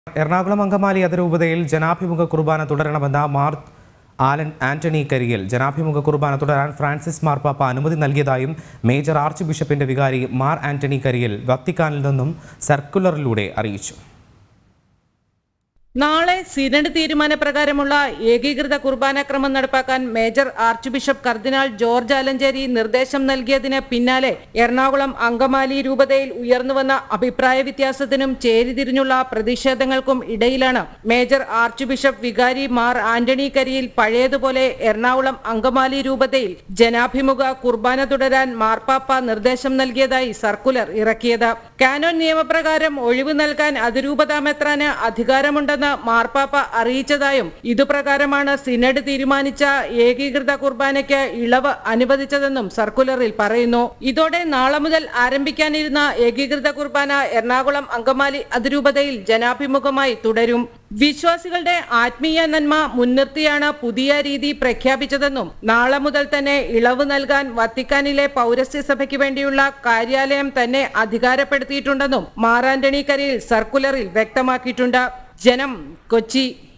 എറണാകുളം അങ്കമാലി അതിരൂപതയിൽ ജനാഭിമുഖ കുർബാന തുടരണമെന്ന മാർ ആലൻ ആന്റണി കരിയിൽ ജനാഭിമുഖ കുർബാന തുടരാൻ ഫ്രാൻസിസ് മാർപ്പാപ്പ അനുമതി നൽകിയതായും മേജർ ആർച്ച് ബിഷപ്പിന്റെ വികാരി മാർ ആന്റണി കരിയിൽ വത്തിക്കാനിൽ നിന്നും സർക്കുലറിലൂടെ അറിയിച്ചു നാളെ സിനഡ് തീരുമാനപ്രകാരമുള്ള ഏകീകൃത കുർബാനക്രമം നടപ്പാക്കാൻ മേജർ ആർച്ച് ബിഷപ്പ് കർദിനാൾ ജോർജ് ആലഞ്ചേരി നിർദ്ദേശം നൽകിയതിന് പിന്നാലെ എറണാകുളം അങ്കമാലി രൂപതയിൽ ഉയർന്നുവന്ന അഭിപ്രായ വ്യത്യാസത്തിനും ചേരിതിരിഞ്ഞുള്ള പ്രതിഷേധങ്ങൾക്കും ഇടയിലാണ് മേജർ ആർച്ച് ബിഷപ്പ് വികാരി മാർ ആന്റണി കരിയിൽ പഴയതുപോലെ എറണാകുളം അങ്കമാലി രൂപതയിൽ ജനാഭിമുഖ കുർബാന തുടരാൻ മാർപ്പാപ്പ നിർദ്ദേശം നൽകിയതായി സർക്കുലർ ഇറക്കിയത് കാനോൻ നിയമപ്രകാരം ഒഴിവ് നൽകാൻ അതിരൂപതാ മെത്രാന് അധികാരമുണ്ടെന്ന് മാർപ്പാപ്പ അറിയിച്ചതായും ഇതുപ്രകാരമാണ് സിനഡ് തീരുമാനിച്ച ഏകീകൃത കുർബാനയ്ക്ക് ഇളവ് അനുവദിച്ചതെന്നും സർക്കുലറിൽ പറയുന്നു ഇതോടെ നാളെ മുതൽ ആരംഭിക്കാനിരുന്ന ഏകീകൃത കുർബാന എറണാകുളം അങ്കമാലി അതിരൂപതയിൽ ജനാഭിമുഖമായി തുടരും വിശ്വാസികളുടെ ആത്മീയ നന്മ മുൻനിർത്തിയാണ് പുതിയ രീതി പ്രഖ്യാപിച്ചതെന്നും നാളെ മുതൽ തന്നെ ഇളവ് നൽകാൻ വത്തിക്കാനിലെ പൗരസ്ത്യ സഭയ്ക്ക് വേണ്ടിയുള്ള കാര്യാലയം തന്നെ അധികാരപ്പെടുത്തിയിട്ടുണ്ടെന്നും മാറാന്റണി കരിയിൽ സർക്കുലറിൽ വ്യക്തമാക്കിയിട്ടുണ്ട് ജനം കൊച്ചി